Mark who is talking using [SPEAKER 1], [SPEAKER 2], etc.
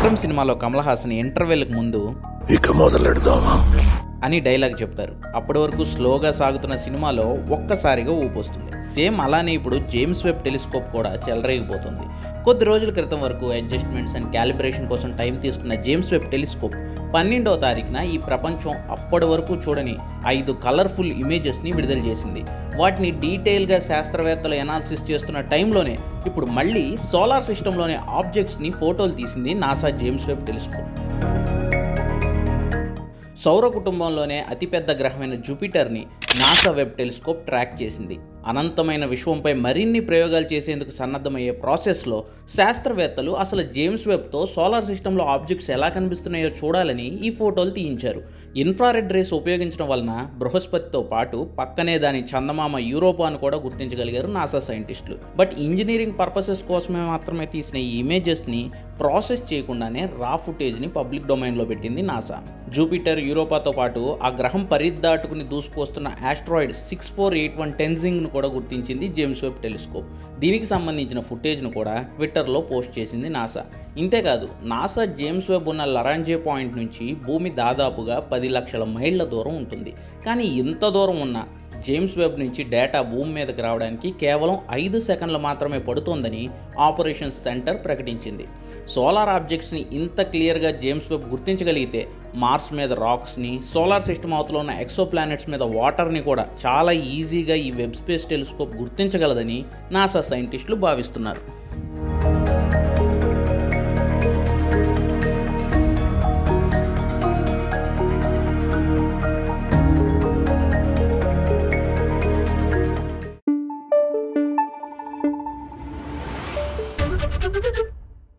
[SPEAKER 1] విక్రమ్ సినిమాలో కమల్ హాసన్ ఇంటర్వెల్కి ముందు
[SPEAKER 2] ఇక మొదలెడదామా
[SPEAKER 1] అని డైలాగ్ చెప్తారు అప్పటి వరకు స్లోగా సాగుతున్న సినిమాలో ఒక్కసారిగా ఊపొస్తుంది సేమ్ అలానే ఇప్పుడు జేమ్స్ వెబ్ టెలిస్కోప్ కూడా చెలరేగిపోతుంది కొద్ది రోజుల క్రితం వరకు అడ్జస్ట్మెంట్స్ అండ్ క్యాలిబ్రేషన్ కోసం టైం తీసుకున్న జేమ్స్ వెబ్ టెలిస్కోప్ పన్నెండవ తారీఖున ఈ ప్రపంచం అప్పటి వరకు చూడని ఐదు కలర్ఫుల్ ఇమేజెస్ని విడుదల చేసింది వాటిని డీటెయిల్గా శాస్త్రవేత్తలు ఎనాలిసిస్ చేస్తున్న టైంలోనే ఇప్పుడు మళ్ళీ సోలార్ సిస్టంలోని ఆబ్జెక్ట్స్ని ఫోటోలు తీసింది నాసా జేమ్స్ వెబ్ టెలిస్కోప్ సౌర కుటుంబంలోనే అతిపెద్ద గ్రహమైన జూపిటర్ని నాసా వెబ్ టెలిస్కోప్ ట్రాక్ చేసింది అనంతమైన విశ్వంపై మరిన్ని ప్రయోగాలు చేసేందుకు సన్నద్ధమయ్యే ప్రాసెస్లో శాస్త్రవేత్తలు అసలు జేమ్స్ వెబ్తో సోలార్ సిస్టంలో ఆబ్జెక్ట్స్ ఎలా కనిపిస్తున్నాయో చూడాలని ఈ ఫోటోలు తీయించారు ఇన్ఫ్రారెడ్ రేస్ ఉపయోగించడం వలన బృహస్పతితో పాటు పక్కనే దాని చందమామ యూరోపాను కూడా గుర్తించగలిగారు నాసా సైంటిస్టులు బట్ ఇంజనీరింగ్ పర్పసెస్ కోసమే మాత్రమే తీసిన ఈ ఇమేజెస్ని ప్రాసెస్ చేయకుండానే రా ఫుటేజ్ని పబ్లిక్ డొమైన్లో పెట్టింది నాసా జూపిటర్ యూరోపాతో పాటు ఆ గ్రహం పరిదాటుకుని దూసుకొస్తున్న asteroid six four eight one టెన్జింగ్ను కూడా గుర్తించింది జేమ్స్ వెబ్ టెలిస్కోప్ దీనికి సంబంధించిన ఫుటేజ్ను కూడా ట్విట్టర్లో పోస్ట్ చేసింది నాసా ఇంతేకాదు నాసా జేమ్స్ వెబ్ ఉన్న లరాంజే పాయింట్ నుంచి భూమి దాదాపుగా పది లక్షల మైళ్ళ దూరం ఉంటుంది కానీ ఇంత దూరం ఉన్న జేమ్స్ వెబ్ నుంచి డేటా భూమి మీదకి రావడానికి కేవలం ఐదు సెకండ్లు మాత్రమే పడుతోందని ఆపరేషన్స్ సెంటర్ ప్రకటించింది సోలార్ ఆబ్జెక్ట్స్ని ఇంత క్లియర్గా జేమ్స్ వెబ్ గుర్తించగలిగితే మార్స్ మీద రాక్స్ని సోలార్ సిస్టమ్ అవతల ఉన్న ఎక్సో ప్లానెట్స్ మీద వాటర్ని కూడా చాలా ఈజీగా ఈ వెబ్ స్పేస్ టెలిస్కోప్ గుర్తించగలదని నాసా సైంటిస్టులు భావిస్తున్నారు
[SPEAKER 3] Thank you.